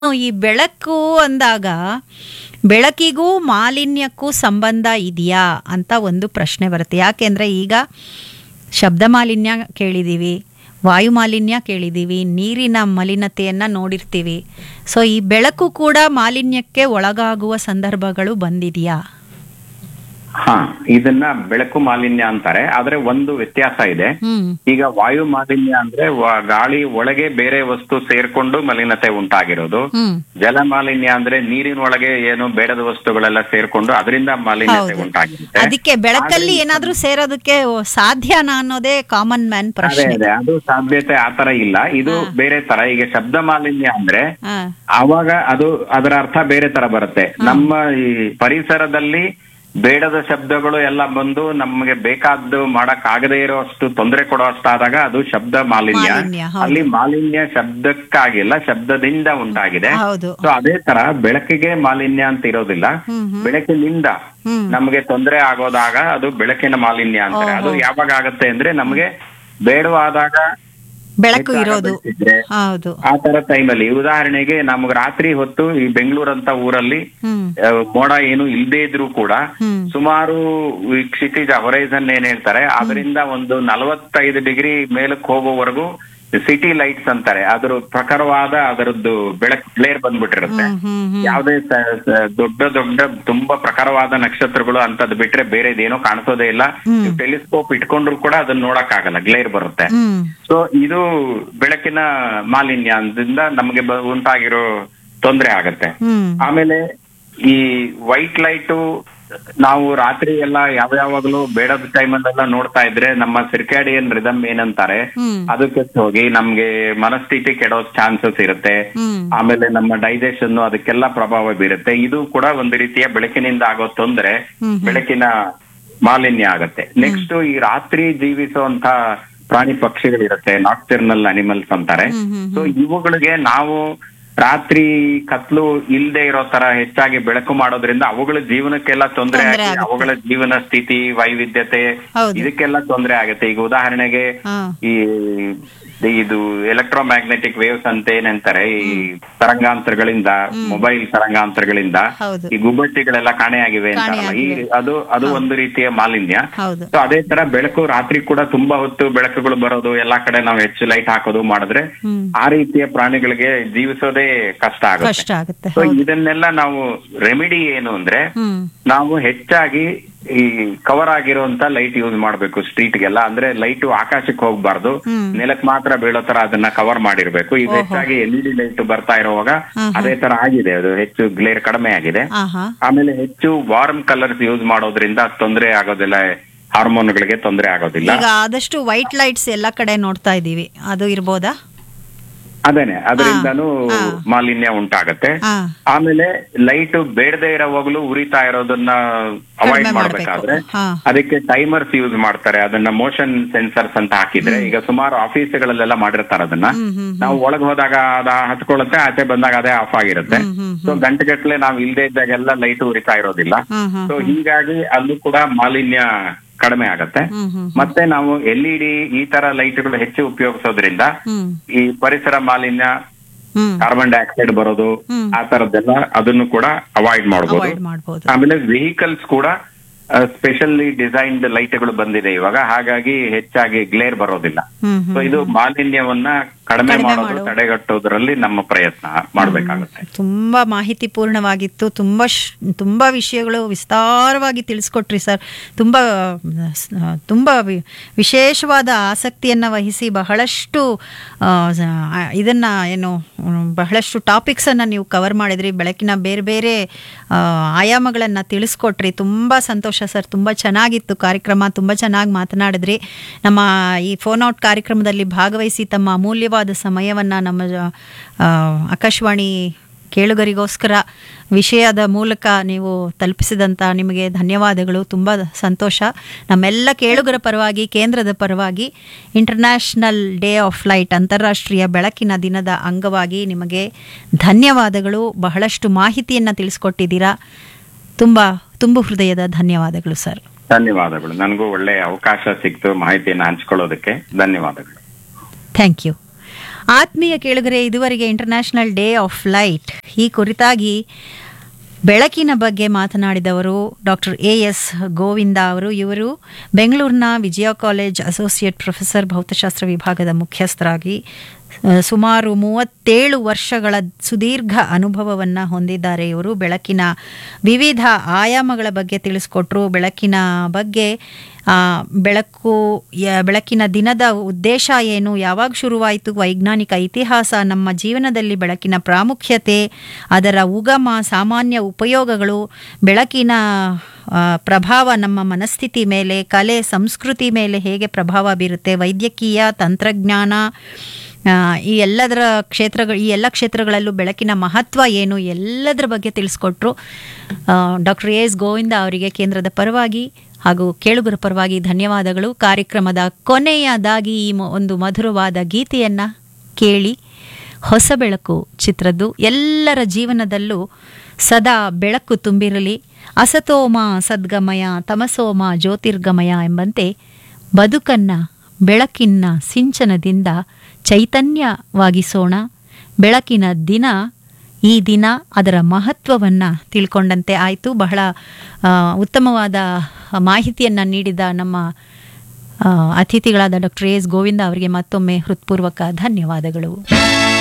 ಈ ಬೆಳಕು ಅಂದಾಗ ಬೆಳಕಿಗೂ ಮಾಲಿನ್ಯಕ್ಕೂ ಸಂಬಂಧ ಇದೆಯಾ ಅಂತ ಒಂದು ಪ್ರಶ್ನೆ ಬರುತ್ತೆ ಯಾಕೆಂದರೆ ಈಗ ಶಬ್ದ ಮಾಲಿನ್ಯ ಕೇಳಿದ್ದೀವಿ ವಾಯು ಮಾಲಿನ್ಯ ಕೇಳಿದ್ದೀವಿ ನೀರಿನ ಮಲಿನತೆಯನ್ನು ನೋಡಿರ್ತೀವಿ ಸೊ ಈ ಬೆಳಕು ಕೂಡ ಮಾಲಿನ್ಯಕ್ಕೆ ಒಳಗಾಗುವ ಸಂದರ್ಭಗಳು ಬಂದಿದೆಯಾ ಹಾ ಇದನ್ನ ಬೆಳಕು ಮಾಲಿನ್ಯ ಅಂತಾರೆ ಆದ್ರೆ ಒಂದು ವ್ಯತ್ಯಾಸ ಇದೆ ಹ್ಮ್ ಈಗ ವಾಯು ಮಾಲಿನ್ಯ ಅಂದ್ರೆ ವ- ಗಾಳಿ ಒಳಗೆ ಬೇರೆ ವಸ್ತು ಸೇರ್ಕೊಂಡು ಮಲಿನತೆ ಉಂಟಾಗಿರೋದು ಹ್ಮ್ ಜಲ ಮಾಲಿನ್ಯ ಅಂದ್ರೆ ನೀರಿನ ಒಳಗೆ ಏನು ಬೇಡದ ವಸ್ತುಗಳೆಲ್ಲ ಸೇರ್ಕೊಂಡು ಅದರಿಂದ ಮಾಲಿನ್ಯತೆ ಹೌದು. ಉಂಟಾಗಿರುತ್ತೆ ಅದಕ್ಕೆ ಬೆಳಕಲ್ಲಿ ಏನಾದ್ರೂ ಸೇರೋದಕ್ಕೆ ಸಾಧ್ಯನಾ ಅನ್ನೋದೇ ಕಾಮನ್ ಮ್ಯಾನ್ ಅದೇ ಪ್ರಶ್ನೆ ಅದೇ ಅದು ಸಾಧ್ಯತೆ ಆತರ ಇಲ್ಲ ಇದು ಬೇರೆ ತರ ಈಗ ಶಬ್ದ ಮಾಲಿನ್ಯ ಅಂದ್ರೆ ಹಾ ಆವಾಗ ಅದು ಅದರ ಅರ್ಥ ಬೇರೆ ತರ ಬರುತ್ತೆ ನಮ್ಮ ಈ ಪರಿಸರದಲ್ಲಿ ಬೇಡದ ಶಬ್ದಗಳು ಎಲ್ಲ ಬಂದು ನಮಗೆ ಬೇಕಾದ್ದು ಮಾಡಕ್ ಆಗದೇ ಇರೋಷ್ಟು ತೊಂದರೆ ಕೊಡುವಷ್ಟಾದಾಗ ಅದು ಶಬ್ದ ಮಾಲಿನ್ಯ ಮಾಲಿನ್ಯ, ಹೌದು. ಅಲ್ಲಿ ಮಾಲಿನ್ಯ ಶಬ್ದಕ್ಕಾಗಿಲ್ಲ ಶಬ್ದದಿಂದ ಉಂಟಾಗಿದೆ ಹೌದು ಸೊ ಅದೇ ತರ ಬೆಳಕಿಗೆ ಮಾಲಿನ್ಯ ಅಂತ ಇರೋದಿಲ್ಲ ಹ್ಮ್ ಹ್ಮ್ ಬೆಳಕಿನಿಂದ ಹ್ಮ್ ನಮಗೆ ತೊಂದರೆ ಆಗೋದಾಗ ಅದು ಬೆಳಕಿನ ಮಾಲಿನ್ಯ ಅಂತಾರೆ ಅದು ಯಾವಾಗ ಆಗತ್ತೆ ಅಂದ್ರೆ ನಮಗೆ ಬೇಡವಾದಾಗ ಬೆಳಕು ಹೆಚ್ಚಾಗ ಇರೋದು ಬೆಳ್ಸಿದ್ರೆ ಹೌದು ಆ ತರ ಟೈಮಲ್ಲಿ ಉದಾಹರಣೆಗೆ ನಮ್ಗೆ ರಾತ್ರಿ ಹೊತ್ತು ಈ ಬೆಂಗಳೂರಂತ ಊರಲ್ಲಿ ಹ್ಮ್ ಆ, ಮೋಡ ಏನು ಇಲ್ದೇ ಇದ್ರೂ ಕೂಡ ಹ್ಮ್ ಸುಮಾರು ಈ ಕ್ಷಿತಿಜ ಹೊರೈಸನ್ ಏನ್ ಹೇಳ್ತಾರೆ ಅದರಿಂದ ಒಂದು ನಲವತ್ತೈದು ಡಿಗ್ರಿ ಮೇಲಕ್ಕೆ ಹೋಗೋವರೆಗೂ ಸಿಟಿ ಲೈಟ್ಸ್ ಅಂತಾರೆ ಅದ್ರ ಪ್ರಖರವಾದ ಅದರದ್ದು ಬೆಳಕ್ ಫ್ಲೇರ್ ಬಂದ್ಬಿಟ್ಟಿರುತ್ತೆ ಹ್ಮ್ ಹ್ಮ್ ಹ್ಮ್ ಯಾವುದೇ ಸ- ಸ- ದೊಡ್ಡ ದೊಡ್ಡ ತುಂಬಾ ಪ್ರಖರವಾದ ನಕ್ಷತ್ರಗಳು ಅಂತದ್ ಬಿಟ್ರೆ ಬೇರೆದೇನೋ ಕಾಣಿಸೋದೇ ಇಲ್ಲ ಹ್ಮ್. ಟೆಲಿಸ್ಕೋಪ್ ಇಟ್ಕೊಂಡ್ರು ಕೂಡ ಅದನ್ನ ನೋಡಕ್ ಆಗಲ್ಲ ಗ್ಲೇರ್ ಬರುತ್ತೆ ಹ್ಮ್ ಸೊ ಇದು ಬೆಳಕಿನ ಮಾಲಿನ್ಯ ಅಂದಿಂದ ನಮಗೆ ಬ- ಉಂಟಾಗಿರೋ ತೊಂದರೆ ಆಗತ್ತೆ ಹ್ಮ್ ಆಮೇಲೆ ಈ ವೈಟ್ ಲೈಟು ನಾವು ರಾತ್ರಿ ಎಲ್ಲ ಯಾವ ಯಾವಾಗಲೂ ಬೇಡದ ಟೈಮಲ್ಲೆಲ್ಲ ನೋಡ್ತಾ ಇದ್ರೆ ನಮ್ಮ ಸಿರ್ಕ್ಯಾಡಿಯನ್ ರಿದಮ್ ಏನಂತಾರೆ ಹ್ಮ್ ಅದು ಕೆಟ್ಟು ಹೋಗಿ ನಮ್ಗೆ ಮನಸ್ಥಿತಿ ಕೆಡೋ ಚಾನ್ಸಸ್ ಇರುತ್ತೆ ಹ್ಮ್ ಆಮೇಲೆ ನಮ್ಮ ಡೈಜೆಷನ್ ಅದಕ್ಕೆಲ್ಲ ಪ್ರಭಾವ ಬೀರುತ್ತೆ ಇದು ಕೂಡ ಒಂದು ರೀತಿಯ ಬೆಳಕಿನಿಂದ ಆಗೋ ತೊಂದರೆ ಹ್ಮ್ ಬೆಳಕಿನ ಮಾಲಿನ್ಯ ಆಗತ್ತೆ ನೆಕ್ಸ್ಟ್ ಈ ರಾತ್ರಿ ಜೀವಿಸುವಂತ ಪ್ರಾಣಿ ಪಕ್ಷಿಗಳಿರುತ್ತೆ ನಾಕ್ಟರ್ನಲ್ ಅನಿಮಲ್ಸ್ ಅಂತಾರೆ ಹ್ಮ್ ಹ್ಮ್ ಸೊ ಇವುಗಳಿಗೆ ನಾವು ರಾತ್ರಿ ಕತ್ಲು ಇಲ್ದೇ ಇರೋ ತರ ಹೆಚ್ಚಾಗಿ ಬೆಳಕು ಮಾಡೋದ್ರಿಂದ ಅವುಗಳ ಜೀವನಕ್ಕೆಲ್ಲ ತೊಂದರೆ ತೊಂದ್ರೆ ಆಗಿ ಆಗುತ್ತೆ. ಅವುಗಳ ಜೀವನ ಸ್ಥಿತಿ ವೈವಿಧ್ಯತೆ ಹೌದು. ಇದಕ್ಕೆಲ್ಲ ತೊಂದರೆ ಆಗುತ್ತೆ ಈಗ ಉದಾಹರಣೆಗೆ ಹಾ ಈ ಇದು ಎಲೆಕ್ಟ್ರೋಮ್ಯಾಗ್ನೆಟಿಕ್ ವೇವ್ಸ್ ಅಂತ ಏನಂತಾರೆ ಈ ತರಂಗಾಂತರಗಳಿಂದ ಮೊಬೈಲ್ ತರಂಗಾಂತರಗಳಿಂದ ಹೌದು ಈ ಗುಬ್ಬಚ್ಚಿಗಳೆಲ್ಲ ಕಾಣೆಯಾಗಿವೆ ಅಂತಾರಲ್ಲ ಈ ಕಾಣೆಯಾಗಿವೆ. ಅದು ಅದು ಒಂದು ರೀತಿಯ ಮಾಲಿನ್ಯ ಹೌದು ಸೊ ಅದೇ ತರ ಬೆಳಕು ರಾತ್ರಿ ಕೂಡ ತುಂಬಾ ಹೊತ್ತು ಬೆಳಕುಗಳು ಬರೋದು ಎಲ್ಲಾ ಕಡೆ ನಾವು ಹೆಚ್ಚು ಲೈಟ್ ಹಾಕೋದು ಮಾಡಿದ್ರೆ ಹ್ಮ್ ಆ ರೀತಿಯ ಪ್ರಾಣಿಗಳಿಗೆ ಜೀವಿಸೋದೇ ಕಷ್ಟ ಆಗುತ್ತೆ ಕಷ್ಟ ಆಗುತ್ತೆ ಸೊ ಹೌದು ಇದನ್ನೆಲ್ಲ ನಾವು ರೆಮಿಡಿ ಏನು ಅಂದ್ರೆ ಹ್ಮ್ ನಾವು ಹೆಚ್ಚಾಗಿ ಈ ಕವರ್ ಆಗಿರುವಂತ ಲೈಟ್ ಯೂಸ್ ಮಾಡ್ಬೇಕು ಸ್ಟ್ರೀಟ್ಗೆಲ್ಲ ಅಂದ್ರೆ ಲೈಟ್ ಆಕಾಶಕ್ಕೆ ಹೋಗ್ಬಾರ್ದು ಹ್ಮ್. ನೆಲಕ್ ಮಾತ್ರ ಬೀಳೋ ತರ ಅದನ್ನ ಕವರ್ ಮಾಡಿರ್ಬೇಕು ಈಗ ಓಹೋ. ಹೆಚ್ಚಾಗಿ ಎಲ್ ಇ ಡಿ ಲೈಟ್ ಬರ್ತಾ ಇರುವಾಗ ಹ್ಮ್ ಹ್ಮ್. ಅದೇ ತರ ಆಗಿದೆ ಅದು ಹೆಚ್ಚು ಗ್ಲೇರ್ ಕಡಿಮೆ ಆಗಿದೆ ಆಹಾ ಆಮೇಲೆ ಹೆಚ್ಚು ವಾರ್ಮ್ ಕಲರ್ಸ್ ಯೂಸ್ ಮಾಡೋದ್ರಿಂದ ತೊಂದರೆ ಆಗೋದಿಲ್ಲ ಹಾರ್ಮೋನ್ಗಳಿಗೆ ತೊಂದರೆ ಆಗೋದಿಲ್ಲ ಈಗ ಆದಷ್ಟು ವೈಟ್ ಲೈಟ್ಸ್ ಎಲ್ಲ ಕಡೆ ನೋಡ್ತಾ ಇದೀವಿ ಅದು ಇರ್ಬೋದಾ ಅದೇನೆ ಅದರಿಂದನೂ ಹಾ. ಮಾಲಿನ್ಯ ಉಂಟಾಗತ್ತೆ ಹಾ ಆಮೇಲೆ ಲೈಟ್ ಬೇಡದೆ ಇರೋವಾಗ್ಲೂ ಉರಿತಾ ಇರೋದನ್ನ ಅವಾಯ್ಡ್ ಕಡಿಮೆ ಮಾಡ್ಬೇಕಾದ್ರೆ ಮಾಡ್ಬೇಕು. ಹಾ. ಅದಕ್ಕೆ ಟೈಮರ್ಸ್ ಯೂಸ್ ಮಾಡ್ತಾರೆ ಅದನ್ನ ಮೋಷನ್ ಸೆನ್ಸರ್ಸ್ ಅಂತ ಹಾಕಿದ್ರೆ ಈಗ ಸುಮಾರು ಆಫೀಸ್ಗಳಲ್ಲೆಲ್ಲ ಮಾಡಿರ್ತಾರೆ ಅದನ್ನ ಹ್ಮ್ ಹ್ಮ್ ನಾವು ಒಳಗ್ ಹೋದಾಗ ಅದ ಹಚ್ಕೊಳ್ಳುತ್ತೆ ಆಚೆ ಬಂದಾಗ ಅದೇ ಆಫ್ ಆಗಿರುತ್ತೆ ಹ್ಮ್ ಹ್ಮ್ ಸೊ ಗಂಟೆಗಟ್ಲೆ ನಾವು ಇಲ್ದೇ ಇದ್ದಾಗೆಲ್ಲ ಲೈಟ್ ಉರಿತಾ ಇರೋದಿಲ್ಲ ಹ್ಮ್ ಹ್ಮ್ ಸೊ ಹೀಗಾಗಿ ಅಲ್ಲೂ ಕೂಡ ಮಾಲಿನ್ಯ ಕಡಿಮೆ ಆಗತ್ತೆ ಹ್ಮ್ ಹ್ಮ್ ಮತ್ತೆ ನಾವು ಎಲ್ ಇ ಡಿ ಈ ತರ ಲೈಟ್ಗಳು ಹೆಚ್ಚು ಉಪಯೋಗಿಸೋದ್ರಿಂದ ಹ್ಮ್ ಈ ಪರಿಸರ ಮಾಲಿನ್ಯ ಹ್ಮ್ ಕಾರ್ಬನ್ ಡೈಆಕ್ಸೈಡ್ ಬರೋದು ಹ್ಮ್. ಆ ತರದ್ದೆಲ್ಲ ಅದನ್ನು ಕೂಡ ಅವಾಯ್ಡ್ ಮಾಡಬಹುದು ಅವಾಯ್ಡ್ ಮಾಡ್ಬೋದು ಆಮೇಲೆ ವೆಹಿಕಲ್ಸ್ ಕೂಡ ಸ್ಪೆಷಲಿ ಡಿಸೈನ್ಡ್ ಲೈಟ್ಗಳು ಬಂದಿದೆ ಇವಾಗ ಹಾಗಾಗಿ ಹೆಚ್ಚಾಗಿ ಗ್ಲೇರ್ ಬರೋದಿಲ್ಲ ಹ್ಮ್ ಸೊ ಹ್ಮ್ ಇದು ಮಾಲಿನ್ಯವನ್ನ ಕಡಿಮೆ ಕಡಿಮೆ ಮಾಡೋದು ಮಾಡು. ತಡೆಗಟ್ಟೋದ್ರಲ್ಲಿ ನಮ್ಮ ಪ್ರಯತ್ನ ಮಾಡ್ಬೇಕಾಗುತ್ತೆ ತುಂಬ ಮಾಹಿತಿ ಪೂರ್ಣವಾಗಿತ್ತು ತುಂಬ ಶ್- ತುಂಬ ವಿಷಯಗಳು ವಿಸ್ತಾರವಾಗಿ ತಿಳಿಸ್ಕೊಟ್ರಿ ಸರ್ ತುಂಬ ಸ- ತುಂಬ ವಿ- ವಿಶೇಷವಾದ ಆಸಕ್ತಿಯನ್ನು ವಹಿಸಿ ಬಹಳಷ್ಟು ಇದನ್ನು ಏನು ಮ್, ಬಹಳಷ್ಟು ಟಾಪಿಕ್ಸನ್ನು ನೀವು ಕವರ್ ಮಾಡಿದ್ರಿ ಬೆಳಕಿನ ಬೇರೆ ಬೇರೆ ಆಯಾಮಗಳನ್ನು ತಿಳಿಸ್ಕೊಟ್ರಿ ತುಂಬ ಸಂತೋಷ ಸರ್ ತುಂಬ ಚೆನ್ನಾಗಿತ್ತು ಕಾರ್ಯಕ್ರಮ ತುಂಬ ಚೆನ್ನಾಗಿ ಮಾತನಾಡಿದ್ರಿ ನಮ್ಮ ಈ ಫೋನ್ ಔಟ್ ಕಾರ್ಯಕ್ರಮದಲ್ಲಿ ಭಾಗವಹಿಸಿ ತಮ್ಮ ಅಮೂಲ್ಯವಾದ ಸಮಯವನ್ನು ನಮ್ಮ ಆ, ಆಕಾಶವಾಣಿ ಕೇಳುಗರಿಗೋಸ್ಕರ ವಿಷಯದ ಮೂಲಕ ನೀವು ತಲುಪಿಸಿದಂಥ ನಿಮಗೆ ಧನ್ಯವಾದಗಳು ತುಂಬ ಸಂತೋಷ ನಮ್ಮೆಲ್ಲ ಕೇಳುಗರ ಪರವಾಗಿ ಕೇಂದ್ರದ ಪರವಾಗಿ ಇಂಟರ್ನ್ಯಾಷನಲ್ ಡೇ ಆಫ್ ಲೈಟ್ ಅಂತಾರಾಷ್ಟ್ರೀಯ ಬೆಳಕಿನ ದಿನದ ಅಂಗವಾಗಿ ನಿಮಗೆ ಧನ್ಯವಾದಗಳು ಬಹಳಷ್ಟು ಮಾಹಿತಿಯನ್ನು ತಿಳಿಸ್ಕೊಟ್ಟಿದ್ದೀರಾ ತುಂಬ ತುಂಬು ಹೃದಯದ ಧನ್ಯವಾದಗಳು ಸರ್ ಧನ್ಯವಾದಗಳು ನನಗೂ ಒಳ್ಳೆ ಅವಕಾಶ ಸಿಕ್ತು ಮಾಹಿತಿಯನ್ನು ಹಂಚ್ಕೊಳ್ಳೋದಕ್ಕೆ ಧನ್ಯವಾದಗಳು ಥ್ಯಾಂಕ್ ಯು ಆತ್ಮೀಯ ಕೇಳುಗರೆ ಇದುವರೆಗೆ ಇಂಟರ್ನ್ಯಾಷನಲ್ ಡೇ ಆಫ್ ಲೈಟ್ ಈ ಕುರಿತಾಗಿ ಬೆಳಕಿನ ಬಗ್ಗೆ ಮಾತನಾಡಿದವರು ಡಾಕ್ಟರ್ ಎ ಎಸ್ ಗೋವಿಂದ ಅವರು ಇವರು ಬೆಂಗಳೂರಿನ ವಿಜಯ ಕಾಲೇಜ್ ಅಸೋಸಿಯೇಟ್ ಪ್ರೊಫೆಸರ್ ಭೌತಶಾಸ್ತ್ರ ವಿಭಾಗದ ಮುಖ್ಯಸ್ಥರಾಗಿ ಆ, ಸುಮಾರು ಮೂವತ್ತೇಳು ವರ್ಷಗಳ ಸುದೀರ್ಘ ಅನುಭವವನ್ನು ಹೊಂದಿದ್ದಾರೆ ಇವರು ಬೆಳಕಿನ ವಿವಿಧ ಆಯಾಮಗಳ ಬಗ್ಗೆ ತಿಳಿಸ್ಕೊಟ್ರು ಬೆಳಕಿನ ಬಗ್ಗೆ ಆ, ಬೆಳಕು ಯ- ಬೆಳಕಿನ ದಿನದ ಉದ್ದೇಶ ಏನು ಯಾವಾಗ ಶುರುವಾಯಿತು ವೈಜ್ಞಾನಿಕ ಇತಿಹಾಸ ನಮ್ಮ ಜೀವನದಲ್ಲಿ ಬೆಳಕಿನ ಪ್ರಾಮುಖ್ಯತೆ ಅದರ ಉಗಮ ಸಾಮಾನ್ಯ ಉಪಯೋಗಗಳು ಬೆಳಕಿನ ಆ, ಪ್ರಭಾವ ನಮ್ಮ ಮನಸ್ಥಿತಿ ಮೇಲೆ ಕಲೆ ಸಂಸ್ಕೃತಿ ಮೇಲೆ ಹೇಗೆ ಪ್ರಭಾವ ಬೀರುತ್ತೆ ವೈದ್ಯಕೀಯ ತಂತ್ರಜ್ಞಾನ ಆ, ಈ ಎಲ್ಲದರ ಕ್ಷೇತ್ರಗಳು ಈ ಎಲ್ಲ ಕ್ಷೇತ್ರಗಳಲ್ಲೂ ಬೆಳಕಿನ ಮಹತ್ವ ಏನು ಎಲ್ಲದರ ಬಗ್ಗೆ ತಿಳಿಸ್ಕೊಟ್ರು ಡಾಕ್ಟರ್ ಎ ಎಸ್ ಗೋವಿಂದ ಅವರಿಗೆ ಕೇಂದ್ರದ ಪರವಾಗಿ ಹಾಗೂ ಕೇಳುಗರ ಪರವಾಗಿ ಧನ್ಯವಾದಗಳು ಕಾರ್ಯಕ್ರಮದ ಕೊನೆಯದಾಗಿ ಈ ಮ- ಒಂದು ಮಧುರವಾದ ಗೀತೆಯನ್ನು ಕೇಳಿ ಹೊಸ ಬೆಳಕು ಚಿತ್ರದ್ದು ಎಲ್ಲರ ಜೀವನದಲ್ಲೂ ಸದಾ ಬೆಳಕು ತುಂಬಿರಲಿ ಅಸತೋಮ ಸದ್ಗಮಯ ತಮಸೋಮ ಜ್ಯೋತಿರ್ಗಮಯ ಎಂಬಂತೆ ಬದುಕನ್ನ ಬೆಳಕಿನ ಸಿಂಚನದಿಂದ ಚೈತನ್ಯವಾಗಿಸೋಣ ಬೆಳಕಿನ ದಿನ ಈ ದಿನ ಅದರ ಮಹತ್ವವನ್ನು ತಿಳ್ಕೊಂಡಂತೆ ಆಯಿತು ಬಹಳ ಆ, ಉತ್ತಮವಾದ ಮಾಹಿತಿಯನ್ನು ನೀಡಿದ ನಮ್ಮ ಆ, ಅತಿಥಿಗಳಾದ ಡಾಕ್ಟರ್ ಎಸ್ ಗೋವಿಂದ ಅವರಿಗೆ ಮತ್ತೊಮ್ಮೆ ಹೃತ್ಪೂರ್ವಕ ಧನ್ಯವಾದಗಳು